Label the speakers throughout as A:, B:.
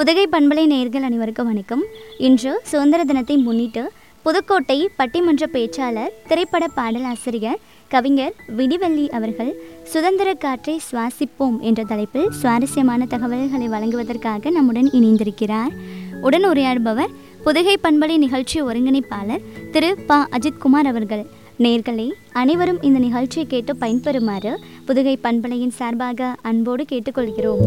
A: புதுகை பண்பலை நேயர்கள் அனைவருக்கும் வணக்கம் இன்று சுதந்திர தினத்தை முன்னிட்டு புதுக்கோட்டை பட்டிமன்ற பேச்சாளர் திரைப்பட பாடலாசிரியர் கவிஞர் விடிவெள்ளி அவர்கள் சுதந்திர காற்றை சுவாசிப்போம் என்ற தலைப்பில் சுவாரஸ்யமான தகவல்களை வழங்குவதற்காக நம்முடன் இணைந்திருக்கிறார் உடன் உரையாடுபவர் புதுகை பண்பலை நிகழ்ச்சி ஒருங்கிணைப்பாளர் திரு ப அஜித்குமார் அவர்கள் நேர்களே அனைவரும் இந்த நிகழ்ச்சியை கேட்டு பயன்பெறுமாறு புதுகை பண்பலையின் சார்பாக அன்போடு கேட்டுக்கொள்கிறோம்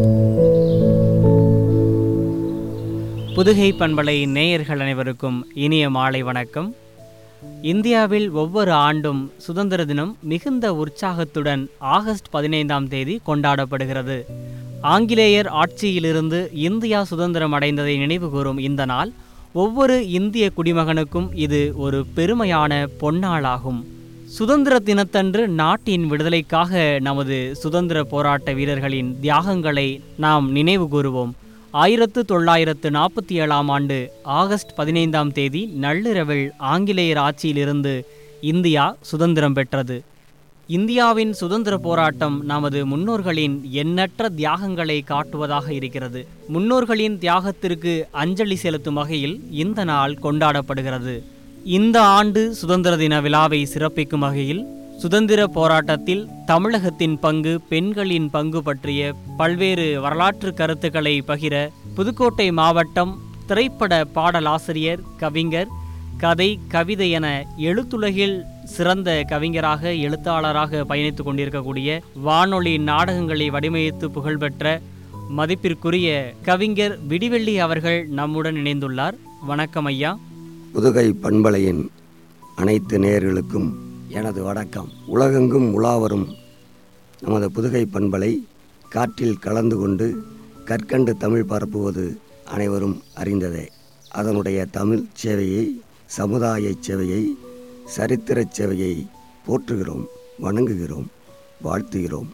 B: புதுகை பண்பலை நேயர்கள் அனைவருக்கும் இனிய மாலை வணக்கம் இந்தியாவில் ஒவ்வொரு ஆண்டும் சுதந்திர தினம் மிகுந்த உற்சாகத்துடன் ஆகஸ்ட் பதினைந்தாம் தேதி கொண்டாடப்படுகிறது ஆங்கிலேயர் ஆட்சியிலிருந்து இந்தியா சுதந்திரம் அடைந்ததை நினைவுகூரும் இந்த நாள் ஒவ்வொரு இந்திய குடிமகனுக்கும் இது ஒரு பெருமையான பொன்னாளாகும் சுதந்திர தினத்தன்று நாட்டின் விடுதலைக்காக நமது சுதந்திர போராட்ட வீரர்களின் தியாகங்களை நாம் நினைவு கூறுவோம் ஆயிரத்து தொள்ளாயிரத்து நாற்பத்தி ஏழாம் ஆண்டு ஆகஸ்ட் பதினைந்தாம் தேதி நள்ளிரவில் ஆங்கிலேயர் ஆட்சியிலிருந்து இந்தியா சுதந்திரம் பெற்றது இந்தியாவின் சுதந்திர போராட்டம் நமது முன்னோர்களின் எண்ணற்ற தியாகங்களை காட்டுவதாக இருக்கிறது முன்னோர்களின் தியாகத்திற்கு அஞ்சலி செலுத்தும் வகையில் இந்த நாள் கொண்டாடப்படுகிறது இந்த ஆண்டு சுதந்திர தின விழாவை சிறப்பிக்கும் வகையில் சுதந்திர போராட்டத்தில் தமிழகத்தின் பங்கு பெண்களின் பங்கு பற்றிய பல்வேறு வரலாற்று கருத்துக்களை பகிர புதுக்கோட்டை மாவட்டம் திரைப்பட பாடலாசிரியர் கவிஞர் கதை கவிதை என எழுத்துலகில் சிறந்த கவிஞராக எழுத்தாளராக பயணித்துக் கொண்டிருக்கக்கூடிய வானொலி நாடகங்களை வடிவமைத்து புகழ்பெற்ற மதிப்பிற்குரிய கவிஞர் விடிவெள்ளி அவர்கள் நம்முடன் இணைந்துள்ளார் வணக்கம் ஐயா
C: புதுகை பண்பலையின் அனைத்து நேயர்களுக்கும் எனது வணக்கம் உலகெங்கும் உலாவரும் நமது புதுகை பண்பலை காற்றில் கலந்து கொண்டு கற்கண்டு தமிழ் பரப்புவது அனைவரும் அறிந்ததே அதனுடைய தமிழ் சேவையை சமுதாய சேவையை சரித்திரச் சேவையை போற்றுகிறோம் வணங்குகிறோம் வாழ்த்துகிறோம்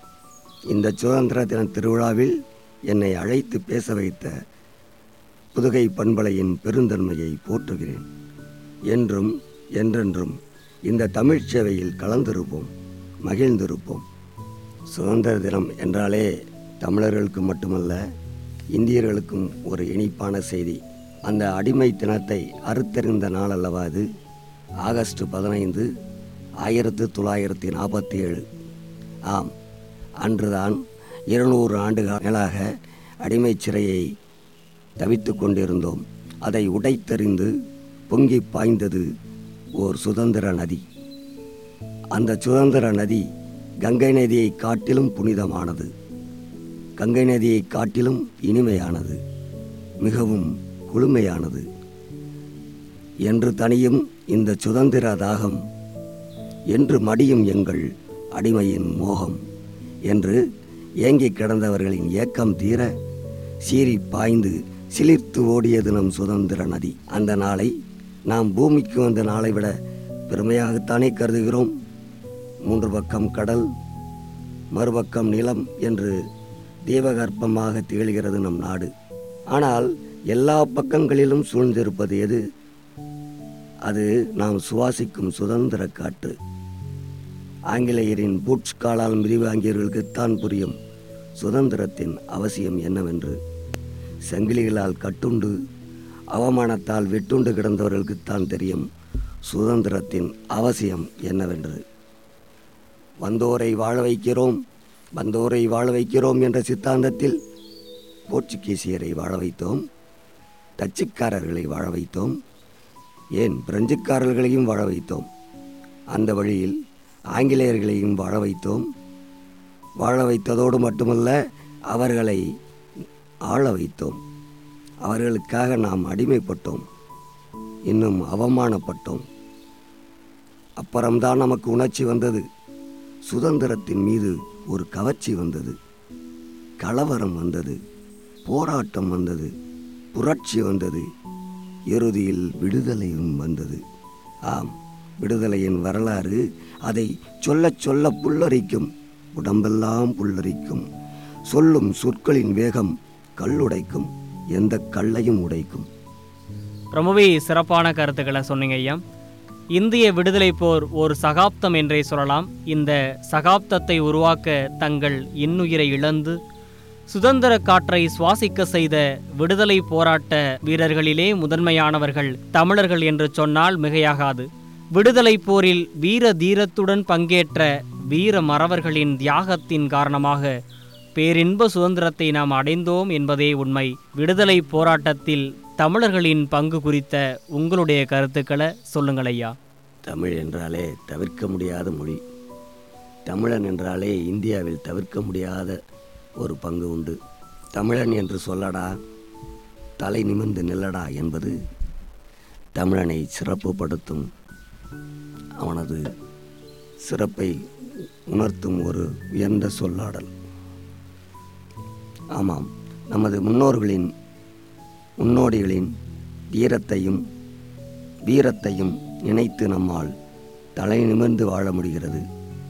C: இந்த சுதந்திர தின திருவிழாவில் என்னை அழைத்து பேச வைத்த புதுகை பண்பலையின் பெருந்தன்மையை போற்றுகிறேன் என்றும் என்றென்றும் இந்த தமிழ்ச் சேவையில் கலந்திருப்போம் மகிழ்ந்திருப்போம் சுதந்திர தினம் என்றாலே தமிழர்களுக்கு மட்டுமல்ல இந்தியர்களுக்கும் ஒரு இனிப்பான செய்தி அந்த அடிமை தினத்தை அறுத்தறிந்த நாள் அல்லவா அது ஆகஸ்ட் பதினைந்து ஆயிரத்து தொள்ளாயிரத்தி நாற்பத்தி ஏழு ஆம் அன்றுதான் இருநூறு ஆண்டுகள் மேலாக அடிமைச் சிறையை தவித்து கொண்டிருந்தோம் அதை உடைத்தெறிந்து பொங்கி பாய்ந்தது ஓர் சுதந்திர நதி அந்த சுதந்திர நதி கங்கை நதியை காட்டிலும் புனிதமானது கங்கை நதியை காட்டிலும் இனிமையானது மிகவும் குளுமையானது என்று தனியும் இந்த சுதந்திர தாகம் என்று மடியும் எங்கள் அடிமையின் மோகம் என்று ஏங்கிக் கிடந்தவர்களின் ஏக்கம் தீர சீறி பாய்ந்து சிலிர்த்து ஓடியது நம் சுதந்திர நதி அந்த நாளை நாம் பூமிக்கு வந்த நாளை விட பெருமையாகத்தானே கருதுகிறோம் மூன்று பக்கம் கடல் மறுபக்கம் நிலம் என்று தேவகற்பமாக திகழ்கிறது நம் நாடு ஆனால் எல்லா பக்கங்களிலும் சூழ்ந்திருப்பது எது அது நாம் சுவாசிக்கும் சுதந்திர காற்று ஆங்கிலேயரின் பூட்ஸ் காலால் மிதிவாங்கியவர்களுக்குத்தான் புரியும் சுதந்திரத்தின் அவசியம் என்னவென்று சங்கிலிகளால் கட்டுண்டு அவமானத்தால் வெட்டுண்டு கிடந்தவர்களுக்குத்தான் தெரியும் சுதந்திரத்தின் அவசியம் என்னவென்று வந்தோரை வாழ வைக்கிறோம் வந்தோரை வாழ வைக்கிறோம் என்ற சித்தாந்தத்தில் போர்ச்சுகீசியரை வாழ வைத்தோம் டச்சுக்காரர்களை வாழ வைத்தோம் ஏன் பிரெஞ்சுக்காரர்களையும் வாழ வைத்தோம் அந்த வழியில் ஆங்கிலேயர்களையும் வாழ வைத்தோம் வாழ வைத்ததோடு மட்டுமல்ல அவர்களை ஆள வைத்தோம் அவர்களுக்காக நாம் அடிமைப்பட்டோம் இன்னும் அவமானப்பட்டோம் அப்புறம்தான் நமக்கு உணர்ச்சி வந்தது சுதந்திரத்தின் மீது ஒரு கவர்ச்சி வந்தது கலவரம் வந்தது போராட்டம் வந்தது புரட்சி வந்தது இறுதியில் விடுதலையும் வந்தது ஆம் விடுதலையின் வரலாறு அதை சொல்லச் சொல்ல புல்லரிக்கும் உடம்பெல்லாம் புல்லரிக்கும் சொல்லும் சொற்களின் வேகம் கல்லுடைக்கும் எந்த கல்லையும் உடைக்கும்
B: ரொம்பவே சிறப்பான கருத்துக்களை சொன்னீங்க ஐயா இந்திய விடுதலை போர் ஒரு சகாப்தம் என்றே சொல்லலாம் இந்த சகாப்தத்தை உருவாக்க தங்கள் இன்னுயிரை இழந்து சுதந்திர காற்றை சுவாசிக்க செய்த விடுதலை போராட்ட வீரர்களிலே முதன்மையானவர்கள் தமிழர்கள் என்று சொன்னால் மிகையாகாது விடுதலை போரில் வீர தீரத்துடன் பங்கேற்ற வீர மறவர்களின் தியாகத்தின் காரணமாக பேரின்ப சுதந்திரத்தை நாம் அடைந்தோம் என்பதே உண்மை விடுதலை போராட்டத்தில் தமிழர்களின் பங்கு குறித்த உங்களுடைய கருத்துக்களை சொல்லுங்கள் ஐயா
C: தமிழ் என்றாலே தவிர்க்க முடியாத மொழி தமிழன் என்றாலே இந்தியாவில் தவிர்க்க முடியாத ஒரு பங்கு உண்டு தமிழன் என்று சொல்லடா தலை நிமிர்ந்து நில்லடா என்பது தமிழனை சிறப்புப்படுத்தும் அவனது சிறப்பை உணர்த்தும் ஒரு உயர்ந்த சொல்லாடல் ஆமாம் நமது முன்னோர்களின் முன்னோடிகளின் வீரத்தையும் வீரத்தையும் நினைத்து நம்மால் தலை நிமிர்ந்து வாழ முடிகிறது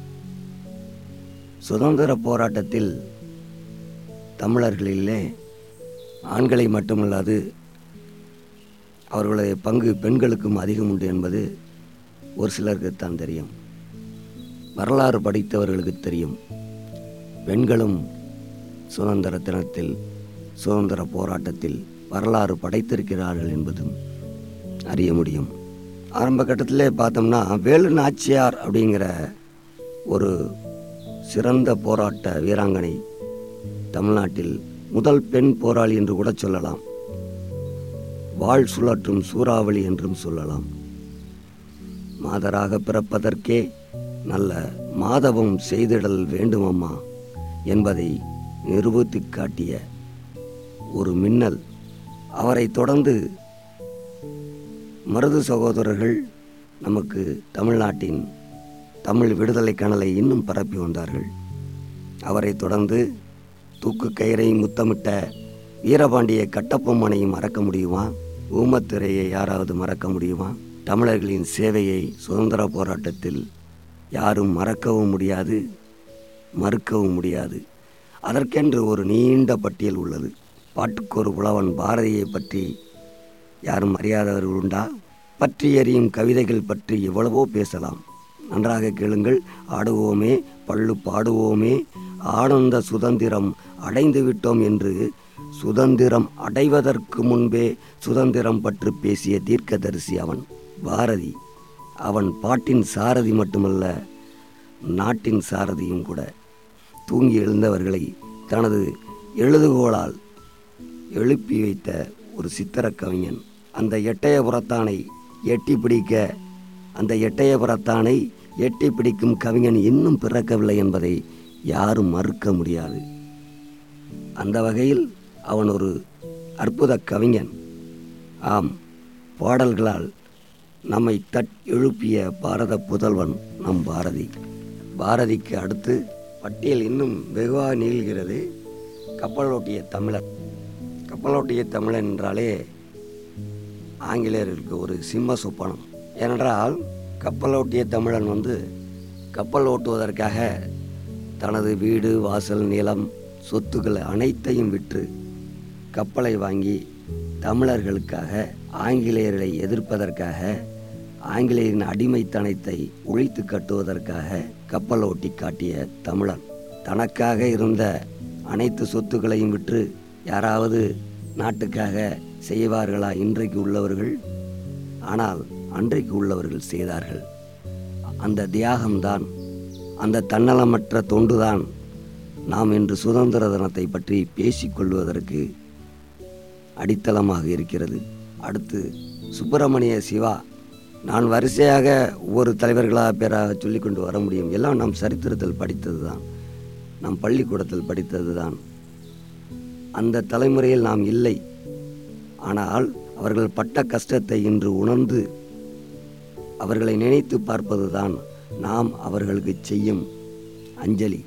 C: சுதந்திர போராட்டத்தில் தமிழர்களிலே ஆண்களை மட்டுமல்லாது அவர்களுடைய பங்கு பெண்களுக்கும் அதிகம் உண்டு என்பது ஒரு சிலருக்குத்தான் தெரியும் வரலாறு படித்தவர்களுக்கு தெரியும் பெண்களும் சுதந்திர தினத்தில் சுதந்திர போராட்டத்தில் வரலாறு படைத்திருக்கிறார்கள் என்பதும் அறிய முடியும் ஆரம்ப கட்டத்திலே பார்த்தோம்னா வேலு நாச்சியார் அப்படிங்கிற ஒரு சிறந்த போராட்ட வீராங்கனை தமிழ்நாட்டில் முதல் பெண் போராளி என்று கூட சொல்லலாம் வாழ் சுழற்றும் சூறாவளி என்றும் சொல்லலாம் மாதராக பிறப்பதற்கே நல்ல மாதவம் செய்திடல் வேண்டுமம்மா என்பதை நிரூபித்து காட்டிய ஒரு மின்னல் அவரை தொடர்ந்து மருது சகோதரர்கள் நமக்கு தமிழ்நாட்டின் தமிழ் விடுதலை கனலை இன்னும் பரப்பி வந்தார்கள் அவரை தொடர்ந்து தூக்கு கயிறை முத்தமிட்ட வீரபாண்டிய கட்டபொம்மனையும் மறக்க முடியுமா ஊமத்திரையை யாராவது மறக்க முடியுமா தமிழர்களின் சேவையை சுதந்திர போராட்டத்தில் யாரும் மறக்கவும் முடியாது மறுக்கவும் முடியாது அதற்கென்று ஒரு நீண்ட பட்டியல் உள்ளது பாட்டுக்கொரு புலவன் பாரதியை பற்றி யாரும் அறியாதவர்கள் உண்டா பற்றி எறியும் கவிதைகள் பற்றி எவ்வளவோ பேசலாம் நன்றாக கேளுங்கள் ஆடுவோமே பள்ளு பாடுவோமே ஆனந்த சுதந்திரம் அடைந்து விட்டோம் என்று சுதந்திரம் அடைவதற்கு முன்பே சுதந்திரம் பற்றி பேசிய தீர்க்கதரிசி அவன் பாரதி அவன் பாட்டின் சாரதி மட்டுமல்ல நாட்டின் சாரதியும் கூட தூங்கி எழுந்தவர்களை தனது எழுதுகோளால் எழுப்பி வைத்த ஒரு சித்திரக் கவிஞன் அந்த எட்டயபுரத்தானை எட்டி பிடிக்க அந்த எட்டயபுரத்தானை எட்டி பிடிக்கும் கவிஞன் இன்னும் பிறக்கவில்லை என்பதை யாரும் மறுக்க முடியாது அந்த வகையில் அவன் ஒரு அற்புத கவிஞன் ஆம் பாடல்களால் நம்மை தட் எழுப்பிய பாரத புதல்வன் நம் பாரதி பாரதிக்கு அடுத்து பட்டியல் இன்னும் வெகுவாக நீள்கிறது கப்பலோட்டிய தமிழர் கப்பலோட்டிய தமிழன் என்றாலே ஆங்கிலேயர்களுக்கு ஒரு சிம்ம சொப்பனம் ஏனென்றால் கப்பலோட்டிய தமிழன் வந்து கப்பல் ஓட்டுவதற்காக தனது வீடு வாசல் நிலம் சொத்துக்கள் அனைத்தையும் விற்று கப்பலை வாங்கி தமிழர்களுக்காக ஆங்கிலேயர்களை எதிர்ப்பதற்காக ஆங்கிலேயரின் அடிமைத்தனத்தை ஒழித்து கட்டுவதற்காக கப்பல் ஓட்டி காட்டிய தமிழன் தனக்காக இருந்த அனைத்து சொத்துக்களையும் விற்று யாராவது நாட்டுக்காக செய்வார்களா இன்றைக்கு உள்ளவர்கள் ஆனால் அன்றைக்கு உள்ளவர்கள் செய்தார்கள் அந்த தியாகம்தான் அந்த தன்னலமற்ற தொண்டுதான் நாம் இன்று சுதந்திர தினத்தை பற்றி பேசிக்கொள்வதற்கு அடித்தளமாக இருக்கிறது அடுத்து சுப்பிரமணிய சிவா நான் வரிசையாக ஒவ்வொரு தலைவர்களாக பேராக சொல்லிக் கொண்டு வர முடியும் எல்லாம் நாம் சரித்திரத்தில் படித்தது தான் நம் பள்ளிக்கூடத்தில் படித்தது தான் அந்த தலைமுறையில் நாம் இல்லை ஆனால் அவர்கள் பட்ட கஷ்டத்தை இன்று உணர்ந்து அவர்களை நினைத்து பார்ப்பதுதான் நாம் அவர்களுக்கு செய்யும் அஞ்சலி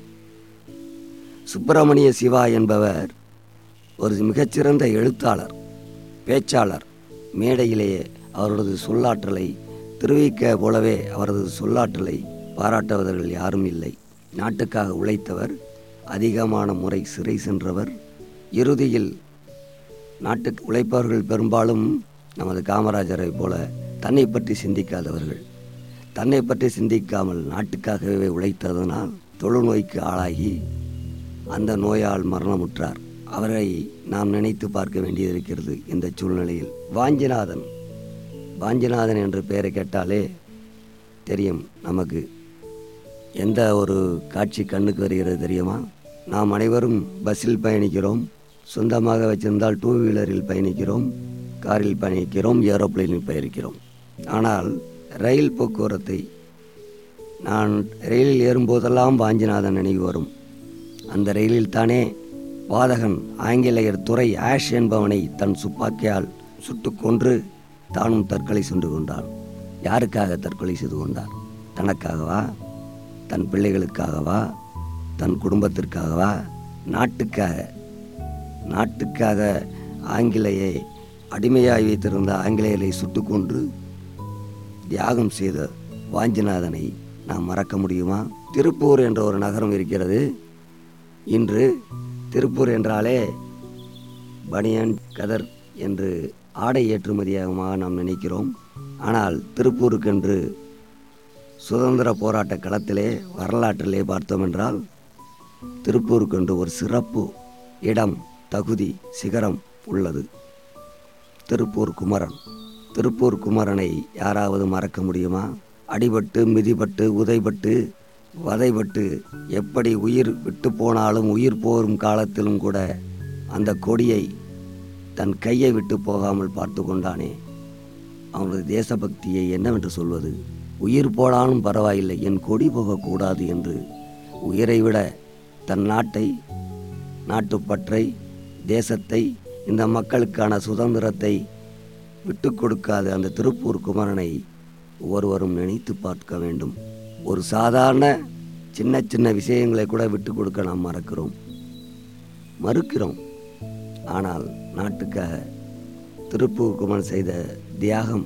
C: சுப்பிரமணிய சிவா என்பவர் ஒரு மிகச்சிறந்த எழுத்தாளர் பேச்சாளர் மேடையிலேயே அவரது சொல்லாற்றலை தெரிவிக்க போலவே அவரது சொல்லாற்றலை பாராட்டுவதர்கள் யாரும் இல்லை நாட்டுக்காக உழைத்தவர் அதிகமான முறை சிறை சென்றவர் இறுதியில் நாட்டுக்கு உழைப்பவர்கள் பெரும்பாலும் நமது காமராஜரை போல தன்னை பற்றி சிந்திக்காதவர்கள் தன்னை பற்றி சிந்திக்காமல் நாட்டுக்காகவே உழைத்ததனால் தொழுநோய்க்கு ஆளாகி அந்த நோயால் மரணமுற்றார் அவரை நாம் நினைத்து பார்க்க வேண்டியிருக்கிறது இந்த சூழ்நிலையில் வாஞ்சிநாதன் வாஞ்சிநாதன் என்ற பெயரை கேட்டாலே தெரியும் நமக்கு எந்த ஒரு காட்சி கண்ணுக்கு வருகிறது தெரியுமா நாம் அனைவரும் பஸ்ஸில் பயணிக்கிறோம் சொந்தமாக வச்சிருந்தால் டூ வீலரில் பயணிக்கிறோம் காரில் பயணிக்கிறோம் ஏரோப்ளேனில் பயணிக்கிறோம் ஆனால் ரயில் போக்குவரத்தை நான் ரயிலில் ஏறும்போதெல்லாம் வாஞ்சிநாதன் நினைவு வரும் அந்த ரயிலில் தானே பாதகன் ஆங்கிலேயர் துறை ஆஷ் என்பவனை தன் துப்பாக்கியால் சுட்டுக் கொன்று தானும் தற்கொலை சென்று கொண்டான் யாருக்காக தற்கொலை செய்து கொண்டார் தனக்காகவா தன் பிள்ளைகளுக்காகவா தன் குடும்பத்திற்காகவா நாட்டுக்காக நாட்டுக்காக ஆங்கிலேயை அடிமையாய் வைத்திருந்த ஆங்கிலேயரை சுட்டுக் கொன்று தியாகம் செய்த வாஞ்சிநாதனை நாம் மறக்க முடியுமா திருப்பூர் என்ற ஒரு நகரம் இருக்கிறது இன்று திருப்பூர் என்றாலே பனியன் கதர் என்று ஆடை ஏற்றுமதியாகமாக நாம் நினைக்கிறோம் ஆனால் திருப்பூருக்கென்று சுதந்திர போராட்ட களத்திலே வரலாற்றிலே பார்த்தோம் என்றால் திருப்பூருக்கென்று ஒரு சிறப்பு இடம் தகுதி சிகரம் உள்ளது திருப்பூர் குமரன் திருப்பூர் குமரனை யாராவது மறக்க முடியுமா அடிபட்டு மிதிபட்டு உதைபட்டு வதைபட்டு எப்படி உயிர் விட்டு போனாலும் உயிர் போகும் காலத்திலும் கூட அந்த கொடியை தன் கையை விட்டு போகாமல் பார்த்து கொண்டானே அவனது தேசபக்தியை என்னவென்று சொல்வது உயிர் போனாலும் பரவாயில்லை என் கொடி போகக்கூடாது என்று உயிரை விட தன் நாட்டை நாட்டுப்பற்றை தேசத்தை இந்த மக்களுக்கான சுதந்திரத்தை விட்டு கொடுக்காத அந்த திருப்பூர் குமரனை ஒவ்வொருவரும் நினைத்து பார்க்க வேண்டும் ஒரு சாதாரண சின்ன சின்ன விஷயங்களை கூட விட்டு கொடுக்க நாம் மறக்கிறோம் மறுக்கிறோம் ஆனால் நாட்டுக்காக திருப்பூர் குமரன் செய்த தியாகம்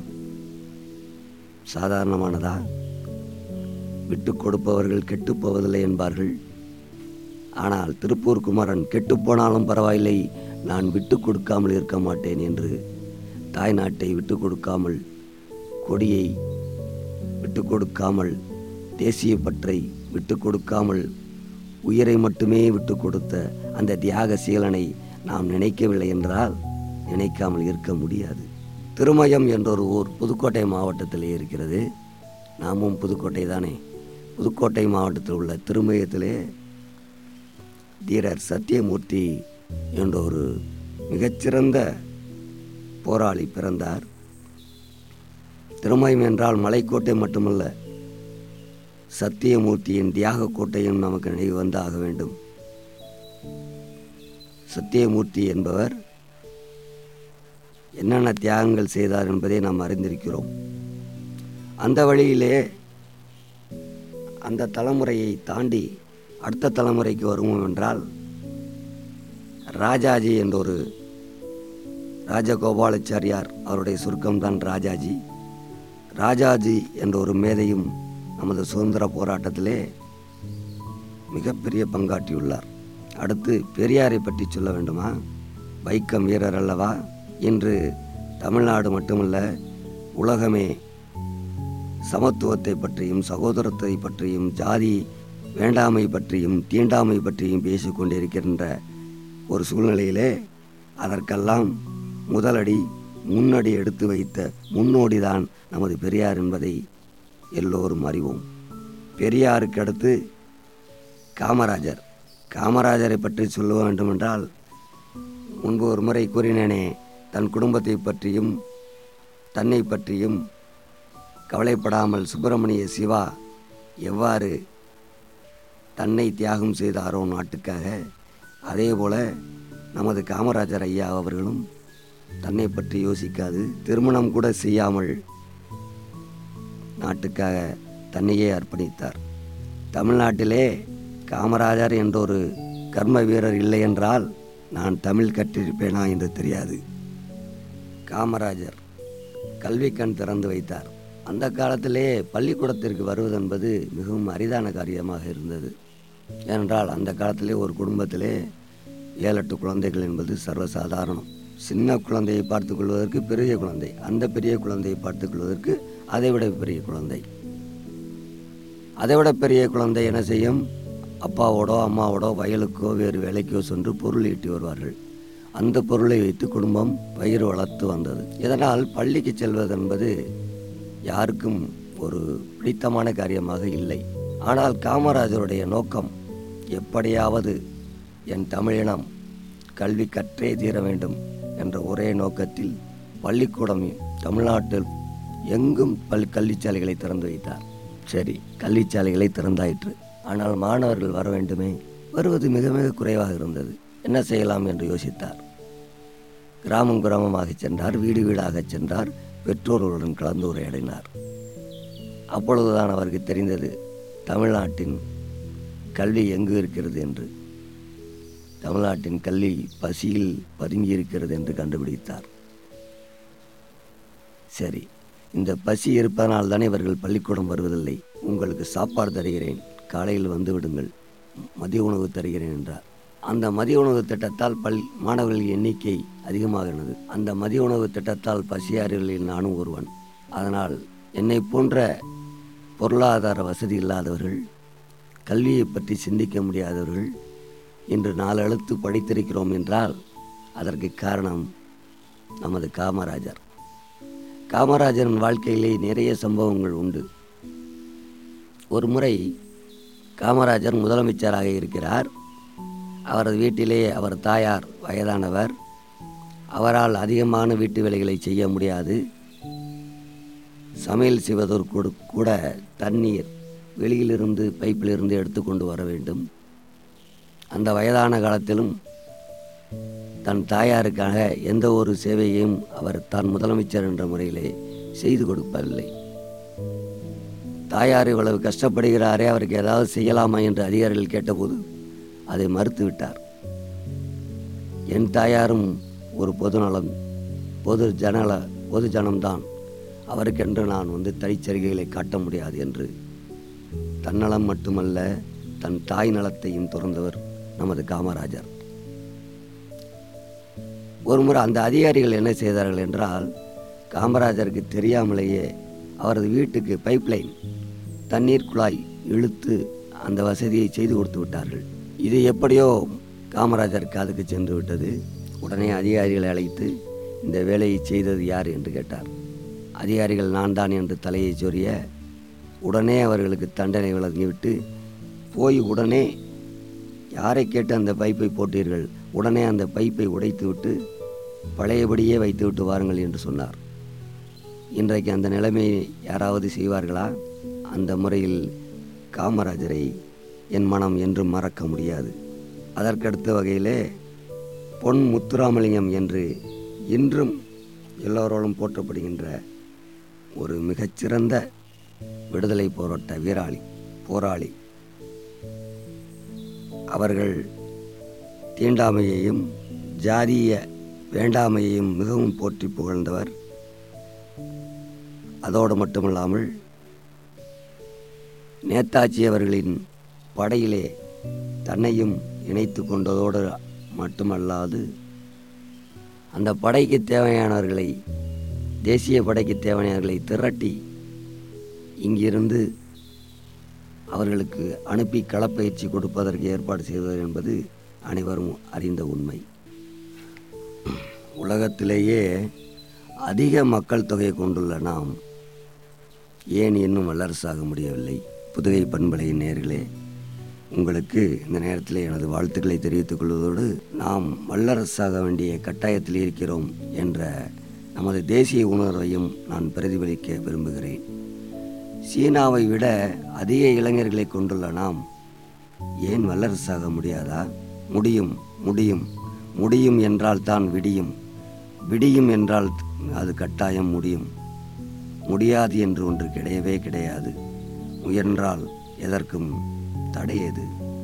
C: சாதாரணமானதா விட்டு கொடுப்பவர்கள் கெட்டுப் போவதில்லை என்பார்கள் ஆனால் திருப்பூர் குமரன் கெட்டுப்போனாலும் பரவாயில்லை நான் விட்டு கொடுக்காமல் இருக்க மாட்டேன் என்று தாய் நாட்டை விட்டு கொடுக்காமல் கொடியை விட்டு கொடுக்காமல் தேசிய பற்றை விட்டு கொடுக்காமல் உயிரை மட்டுமே விட்டு கொடுத்த அந்த தியாக சீலனை நாம் நினைக்கவில்லை என்றால் நினைக்காமல் இருக்க முடியாது திருமயம் என்ற ஒரு ஊர் புதுக்கோட்டை மாவட்டத்திலே இருக்கிறது நாமும் புதுக்கோட்டை தானே புதுக்கோட்டை மாவட்டத்தில் உள்ள திருமயத்திலே தீரர் சத்தியமூர்த்தி என்ற ஒரு மிகச்சிறந்த போராளி பிறந்தார் திருமயம் என்றால் மலைக்கோட்டை மட்டுமல்ல சத்தியமூர்த்தியின் தியாக கோட்டையும் நமக்கு நினைவு வந்தாக வேண்டும் சத்தியமூர்த்தி என்பவர் என்னென்ன தியாகங்கள் செய்தார் என்பதை நாம் அறிந்திருக்கிறோம் அந்த வழியிலே அந்த தலைமுறையை தாண்டி அடுத்த தலைமுறைக்கு வருவோம் என்றால் ராஜாஜி என்ற ஒரு ராஜகோபாலாச்சாரியார் அவருடைய சுருக்கம்தான் ராஜாஜி ராஜாஜி என்ற ஒரு மேதையும் நமது சுதந்திர போராட்டத்திலே மிகப்பெரிய பங்காற்றியுள்ளார் அடுத்து பெரியாரை பற்றி சொல்ல வேண்டுமா வைக்கம் வீரர் அல்லவா இன்று தமிழ்நாடு மட்டுமல்ல உலகமே சமத்துவத்தை பற்றியும் சகோதரத்தை பற்றியும் ஜாதி வேண்டாமை பற்றியும் தீண்டாமை பற்றியும் பேசிக் கொண்டிருக்கின்ற ஒரு சூழ்நிலையிலே அதற்கெல்லாம் முதலடி முன்னடி எடுத்து வைத்த முன்னோடிதான் நமது பெரியார் என்பதை எல்லோரும் அறிவோம் பெரியாருக்கு அடுத்து காமராஜர் காமராஜரை பற்றி சொல்ல வேண்டுமென்றால் முன்பு ஒரு முறை கூறினேனே தன் குடும்பத்தை பற்றியும் தன்னை பற்றியும் கவலைப்படாமல் சுப்பிரமணிய சிவா எவ்வாறு தன்னை தியாகம் செய்தாரோ நாட்டுக்காக அதே போல நமது காமராஜர் ஐயா அவர்களும் தன்னை பற்றி யோசிக்காது திருமணம் கூட செய்யாமல் நாட்டுக்காக தன்னையே அர்ப்பணித்தார் தமிழ்நாட்டிலே காமராஜர் என்ற ஒரு கர்ம வீரர் இல்லை என்றால் நான் தமிழ் கற்றிருப்பேனா என்று தெரியாது காமராஜர் கல்வி கண் திறந்து வைத்தார் அந்த காலத்திலே பள்ளிக்கூடத்திற்கு வருவது என்பது மிகவும் அரிதான காரியமாக இருந்தது ஏனென்றால் அந்த காலத்திலே ஒரு குடும்பத்திலே ஏழு எட்டு குழந்தைகள் என்பது சர்வசாதாரணம் சின்ன குழந்தையை பார்த்துக் கொள்வதற்கு பெரிய குழந்தை அந்த பெரிய குழந்தையை பார்த்துக் கொள்வதற்கு அதைவிட பெரிய குழந்தை அதைவிட பெரிய குழந்தை என்ன செய்யும் அப்பாவோடோ அம்மாவோடோ வயலுக்கோ வேறு வேலைக்கோ சென்று பொருள் ஈட்டி வருவார்கள் அந்த பொருளை வைத்து குடும்பம் பயிர் வளர்த்து வந்தது இதனால் பள்ளிக்கு செல்வது என்பது யாருக்கும் ஒரு பிடித்தமான காரியமாக இல்லை ஆனால் காமராஜருடைய நோக்கம் எப்படியாவது என் தமிழினம் கல்வி கற்றே தீர வேண்டும் என்ற ஒரே நோக்கத்தில் பள்ளிக்கூடம் தமிழ்நாட்டில் எங்கும் பள்ளி கல்விச்சாலைகளை திறந்து வைத்தார் சரி கல்விச்சாலைகளை திறந்தாயிற்று ஆனால் மாணவர்கள் வர வேண்டுமே வருவது மிக மிக குறைவாக இருந்தது என்ன செய்யலாம் என்று யோசித்தார் கிராமம் கிராமமாக சென்றார் வீடு வீடாக சென்றார் பெற்றோர்களுடன் கலந்து உரையாடினார் அப்பொழுதுதான் அவருக்கு தெரிந்தது தமிழ்நாட்டின் கல்வி எங்கு இருக்கிறது என்று தமிழ்நாட்டின் கல்வி பசியில் பதுங்கி இருக்கிறது என்று கண்டுபிடித்தார் சரி இந்த பசி இருப்பதனால் தானே இவர்கள் பள்ளிக்கூடம் வருவதில்லை உங்களுக்கு சாப்பாடு தருகிறேன் காலையில் வந்து விடுங்கள் மதிய உணவு தருகிறேன் என்றார் அந்த மதிய உணவு திட்டத்தால் பல் மாணவர்கள் எண்ணிக்கை அதிகமாகினது அந்த மதிய உணவு திட்டத்தால் பசியாறுகளில் நானும் ஒருவன் அதனால் என்னை போன்ற பொருளாதார வசதி இல்லாதவர்கள் கல்வியை பற்றி சிந்திக்க முடியாதவர்கள் இன்று நாலு எழுத்து படித்திருக்கிறோம் என்றால் அதற்கு காரணம் நமது காமராஜர் காமராஜரின் வாழ்க்கையிலே நிறைய சம்பவங்கள் உண்டு ஒரு முறை காமராஜர் முதலமைச்சராக இருக்கிறார் அவரது வீட்டிலே அவர் தாயார் வயதானவர் அவரால் அதிகமான வீட்டு வேலைகளை செய்ய முடியாது சமையல் செய்வதற்கு கூட தண்ணீர் வெளியிலிருந்து பைப்பிலிருந்து எடுத்துக்கொண்டு வர வேண்டும் அந்த வயதான காலத்திலும் தன் தாயாருக்காக எந்த ஒரு சேவையையும் அவர் தான் முதலமைச்சர் என்ற முறையிலே செய்து கொடுப்பதில்லை தாயார் இவ்வளவு கஷ்டப்படுகிறாரே அவருக்கு ஏதாவது செய்யலாமா என்று அதிகாரிகள் கேட்டபோது அதை மறுத்துவிட்டார் என் தாயாரும் ஒரு பொதுநலம் பொது ஜனல பொது ஜனம்தான் அவருக்கென்று நான் வந்து தனிச்சரிகைகளை காட்ட முடியாது என்று தன்னலம் மட்டுமல்ல தன் தாய் நலத்தையும் துறந்தவர் நமது காமராஜர் ஒருமுறை அந்த அதிகாரிகள் என்ன செய்தார்கள் என்றால் காமராஜருக்கு தெரியாமலேயே அவரது வீட்டுக்கு பைப்லைன் தண்ணீர் குழாய் இழுத்து அந்த வசதியை செய்து கொடுத்து விட்டார்கள் இது எப்படியோ காமராஜர் காதுக்கு சென்று விட்டது உடனே அதிகாரிகளை அழைத்து இந்த வேலையை செய்தது யார் என்று கேட்டார் அதிகாரிகள் நான் தான் என்று தலையை சொரிய உடனே அவர்களுக்கு தண்டனை வழங்கிவிட்டு போய் உடனே யாரை கேட்டு அந்த பைப்பை போட்டீர்கள் உடனே அந்த பைப்பை உடைத்துவிட்டு பழையபடியே வைத்துவிட்டு வாருங்கள் என்று சொன்னார் இன்றைக்கு அந்த நிலைமையை யாராவது செய்வார்களா அந்த முறையில் காமராஜரை என் மனம் என்றும் மறக்க முடியாது அதற்கடுத்த வகையிலே பொன் முத்துராமலிங்கம் என்று இன்றும் எல்லோரோடும் போற்றப்படுகின்ற ஒரு மிகச்சிறந்த விடுதலை போராட்ட வீராளி போராளி அவர்கள் தீண்டாமையையும் ஜாதிய வேண்டாமையையும் மிகவும் போற்றி புகழ்ந்தவர் அதோடு மட்டுமல்லாமல் நேதாஜி அவர்களின் படையிலே தன்னையும் இணைத்து கொண்டதோடு மட்டுமல்லாது அந்த படைக்கு தேவையானவர்களை தேசிய படைக்கு தேவையானவர்களை திரட்டி இங்கிருந்து அவர்களுக்கு அனுப்பி களப்பயிற்சி கொடுப்பதற்கு ஏற்பாடு செய்வது என்பது அனைவரும் அறிந்த உண்மை உலகத்திலேயே அதிக மக்கள் தொகை கொண்டுள்ள நாம் ஏன் இன்னும் வல்லரசாக முடியவில்லை புதுகை பண்பலையின் நேர்களே உங்களுக்கு இந்த நேரத்தில் எனது வாழ்த்துக்களை தெரிவித்துக் கொள்வதோடு நாம் வல்லரசாக வேண்டிய கட்டாயத்தில் இருக்கிறோம் என்ற நமது தேசிய உணர்வையும் நான் பிரதிபலிக்க விரும்புகிறேன் சீனாவை விட அதிக இளைஞர்களை கொண்டுள்ள நாம் ஏன் வல்லரசாக முடியாதா முடியும் முடியும் முடியும் என்றால் தான் விடியும் விடியும் என்றால் அது கட்டாயம் முடியும் முடியாது என்று ஒன்று கிடையவே கிடையாது முயன்றால் எதற்கும் தடையது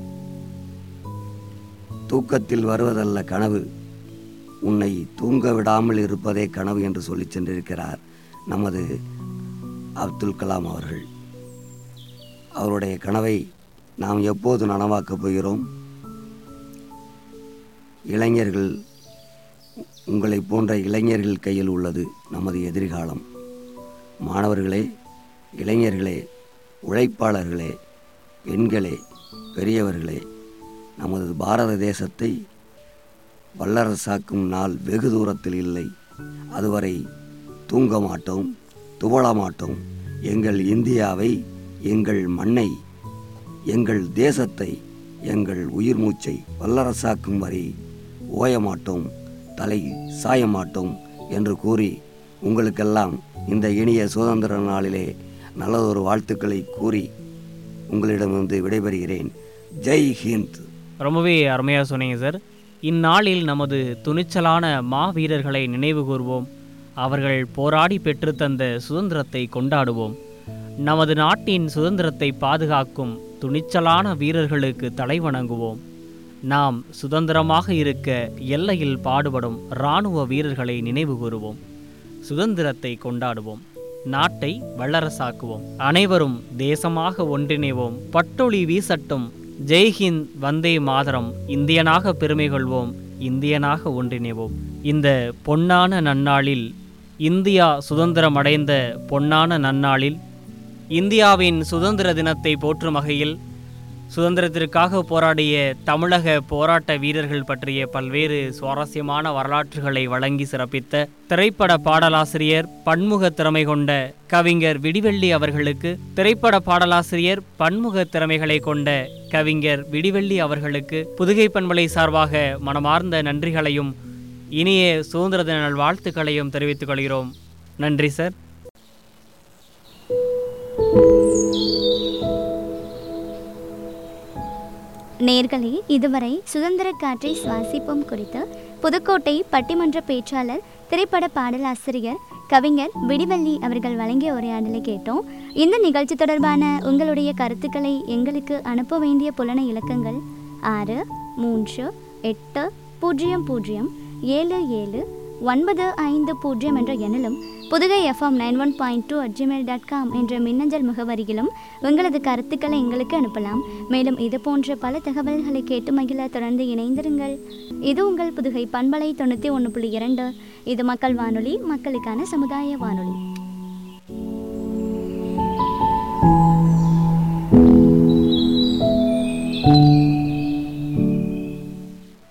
C: தூக்கத்தில் வருவதல்ல கனவு உன்னை தூங்க விடாமல் இருப்பதே கனவு என்று சொல்லிச் சென்றிருக்கிறார் நமது அப்துல் கலாம் அவர்கள் அவருடைய கனவை நாம் எப்போது நனவாக்கப் போகிறோம் இளைஞர்கள் உங்களை போன்ற இளைஞர்கள் கையில் உள்ளது நமது எதிர்காலம் மாணவர்களே இளைஞர்களே உழைப்பாளர்களே பெண்களே பெரியவர்களே நமது பாரத தேசத்தை வல்லரசாக்கும் நாள் வெகு தூரத்தில் இல்லை அதுவரை தூங்க மாட்டோம் துவள மாட்டோம் எங்கள் இந்தியாவை எங்கள் மண்ணை எங்கள் தேசத்தை எங்கள் உயிர் மூச்சை வல்லரசாக்கும் வரை ஓய மாட்டோம் தலை சாய மாட்டோம் என்று கூறி உங்களுக்கெல்லாம் இந்த இனிய சுதந்திர நாளிலே நல்லதொரு வாழ்த்துக்களை கூறி உங்களிடமிருந்து விடைபெறுகிறேன் ஜெய் ஹிந்த்
B: ரொம்பவே அருமையாக சொன்னீங்க சார் இந்நாளில் நமது துணிச்சலான மாவீரர்களை நினைவு கூர்வோம் அவர்கள் போராடி பெற்றுத்தந்த சுதந்திரத்தை கொண்டாடுவோம் நமது நாட்டின் சுதந்திரத்தை பாதுகாக்கும் துணிச்சலான வீரர்களுக்கு தலைவணங்குவோம் நாம் சுதந்திரமாக இருக்க எல்லையில் பாடுபடும் இராணுவ வீரர்களை நினைவு கூறுவோம் சுதந்திரத்தை கொண்டாடுவோம் நாட்டை வல்லரசாக்குவோம் அனைவரும் தேசமாக ஒன்றிணைவோம் பட்டொளி வீசட்டும் ஜெய்ஹிந்த் வந்தே மாதரம் இந்தியனாக பெருமை கொள்வோம் இந்தியனாக ஒன்றிணைவோம் இந்த பொன்னான நன்னாளில் இந்தியா சுதந்திரம் அடைந்த பொன்னான நன்னாளில் இந்தியாவின் சுதந்திர தினத்தை போற்றும் வகையில் சுதந்திரத்திற்காக போராடிய தமிழக போராட்ட வீரர்கள் பற்றிய பல்வேறு சுவாரஸ்யமான வரலாற்றுகளை வழங்கி சிறப்பித்த திரைப்பட பாடலாசிரியர் பன்முக திறமை கொண்ட கவிஞர் விடிவெள்ளி அவர்களுக்கு திரைப்பட பாடலாசிரியர் பன்முக திறமைகளை கொண்ட கவிஞர் விடிவெள்ளி அவர்களுக்கு புதுகை பண்பலை சார்பாக மனமார்ந்த நன்றிகளையும் இனிய சுதந்திர தின நல்வாழ்த்துக்களையும் தெரிவித்துக் கொள்கிறோம் நன்றி சார்
A: நேர்களே இதுவரை சுதந்திர காற்றை சுவாசிப்போம் குறித்து புதுக்கோட்டை பட்டிமன்ற பேச்சாளர் திரைப்பட பாடலாசிரியர் கவிஞர் விடிவள்ளி அவர்கள் வழங்கிய உரையாடலை கேட்டோம் இந்த நிகழ்ச்சி தொடர்பான உங்களுடைய கருத்துக்களை எங்களுக்கு அனுப்ப வேண்டிய புலன இலக்கங்கள் ஆறு மூன்று எட்டு பூஜ்ஜியம் பூஜ்ஜியம் ஏழு ஏழு ஒன்பது ஐந்து பூஜ்ஜியம் என்ற எண்ணிலும் Pudugai FM nine one point two at Gmail dot com என்ற மின்னஞ்சல் முகவரியிலும் உங்களது கருத்துக்களை எங்களுக்கு அனுப்பலாம் மேலும் இது போன்ற பல தகவல்களை கேட்டு மகிழ தொடர்ந்து இணைந்திருங்கள் இது உங்கள் புதுகை பண்பலை தொண்ணூற்றி ஒன்று புள்ளி இரண்டு இது மக்கள் வானொலி மக்களுக்கான சமுதாய வானொலி